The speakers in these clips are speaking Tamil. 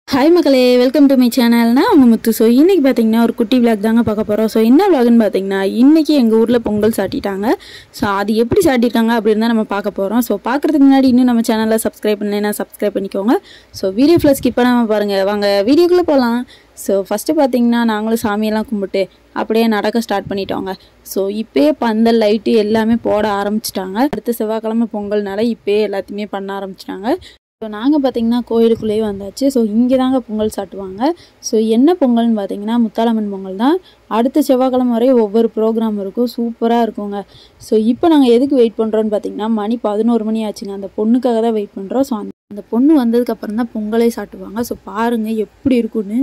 ஹாய் மக்களே வெல்கம் டு மை சேனல்னா உங்க முத்து ஸோ இன்னைக்கு பார்த்தீங்கன்னா ஒரு குட்டி விளாக் தாங்க பார்க்க போகிறோம் ஸோ என்ன விளாக்னு பார்த்தீங்கன்னா இன்னைக்கு எங்கள் ஊரில் பொங்கல் சாட்டிட்டாங்க ஸோ அது எப்படி சாட்டிட்டாங்க அப்படின்னு தான் நம்ம பார்க்க போகிறோம் ஸோ பார்க்குறதுக்கு முன்னாடி இன்னும் நம்ம சேனலில் சப்ஸ்கிரைப் பண்ணலைன்னா சப்ஸ்கிரைப் பண்ணிக்கோங்க ஸோ வீடியோ ஃபுல்லாக ஸ்கிப் பண்ணாமல் பாருங்கள் வாங்க வீடியோக்குள்ளே போகலாம் ஸோ ஃபஸ்ட்டு பார்த்தீங்கன்னா நாங்களும் சாமியெல்லாம் கும்பிட்டு அப்படியே நடக்க ஸ்டார்ட் பண்ணிட்டோங்க ஸோ இப்போயே பந்தல் லைட்டு எல்லாமே போட ஆரம்பிச்சிட்டாங்க அடுத்த செவ்வாய்க்கிழமை பொங்கல்னால இப்போயே எல்லாத்தையுமே பண்ண ஆரம்பிச்சிட்டாங்க ஸோ நாங்கள் பார்த்தீங்கன்னா கோயிலுக்குள்ளேயே வந்தாச்சு ஸோ இங்கே தாங்க பொங்கல் சாட்டுவாங்க ஸோ என்ன பொங்கல்னு பார்த்தீங்கன்னா முத்தாலம்மன் பொங்கல் தான் அடுத்த செவ்வாய்க்கிழமை வரை ஒவ்வொரு ப்ரோக்ராம் இருக்கும் சூப்பராக இருக்குங்க ஸோ இப்போ நாங்கள் எதுக்கு வெயிட் பண்ணுறோன்னு பார்த்தீங்கன்னா மணி பதினோரு மணி ஆச்சுங்க அந்த பொண்ணுக்காக தான் வெயிட் பண்ணுறோம் ஸோ அந்த அந்த பொண்ணு வந்ததுக்கப்புறம் தான் பொங்கலே சாட்டுவாங்க ஸோ பாருங்கள் எப்படி இருக்குன்னு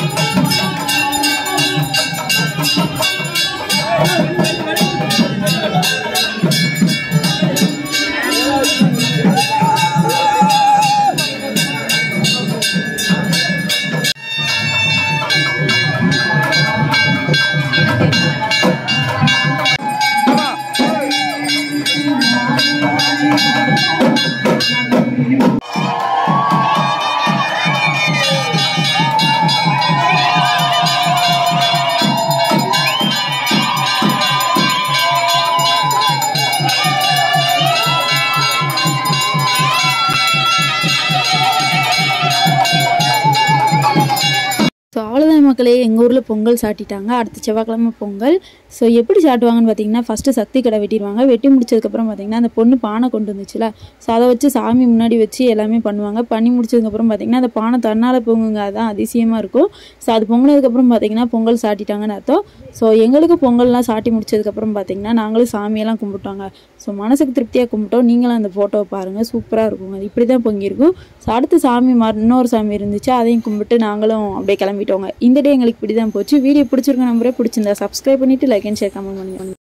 ஸோ அவ்வளோதான் மக்களே எங்கள் ஊரில் பொங்கல் சாட்டிட்டாங்க அடுத்த செவ்வாய்க்கிழமை பொங்கல் ஸோ எப்படி சாட்டுவாங்கன்னு பார்த்தீங்கன்னா ஃபஸ்ட்டு சக்தி கடை வெட்டிடுவாங்க வெட்டி முடிச்சதுக்கப்புறம் பார்த்தீங்கன்னா அந்த பொண்ணு பானை கொண்டு வந்துச்சுல ஸோ அதை வச்சு சாமி முன்னாடி வச்சு எல்லாமே பண்ணுவாங்க பண்ணி முடிச்சதுக்கப்புறம் பார்த்தீங்கன்னா அந்த பானை தன்னால் பொங்குங்க அதான் அதிசயமாக இருக்கும் ஸோ அது பொங்கினதுக்கப்புறம் பார்த்தீங்கன்னா பொங்கல் சாட்டிட்டாங்கன்னு அர்த்தம் ஸோ எங்களுக்கு பொங்கல்லாம் சாட்டி முடிச்சதுக்கப்புறம் பார்த்தீங்கன்னா நாங்களும் சாமியெல்லாம் கும்பிட்டாங்க ஸோ மனசுக்கு திருப்தியாக கும்பிட்டோம் நீங்களும் அந்த ஃபோட்டோவை பாருங்கள் சூப்பராக இருக்கும் அது இப்படி தான் பொங்கியிருக்கும் ஸோ அடுத்த சாமி மா இன்னொரு சாமி இருந்துச்சு அதையும் கும்பிட்டு நாங்களும் அப்படியே கிளம்பிட்டோங்க இந்த டே எங்களுக்கு இப்படி தான் போச்சு வீடியோ பிடிச்சிருக்க நம்பரே பிடிச்சிருந்தா சப்ஸ்கிரைப் பண்ணிவிட்டு லைக் அண்ட் ஷேர் கமெண்ட் பண்ணுங்க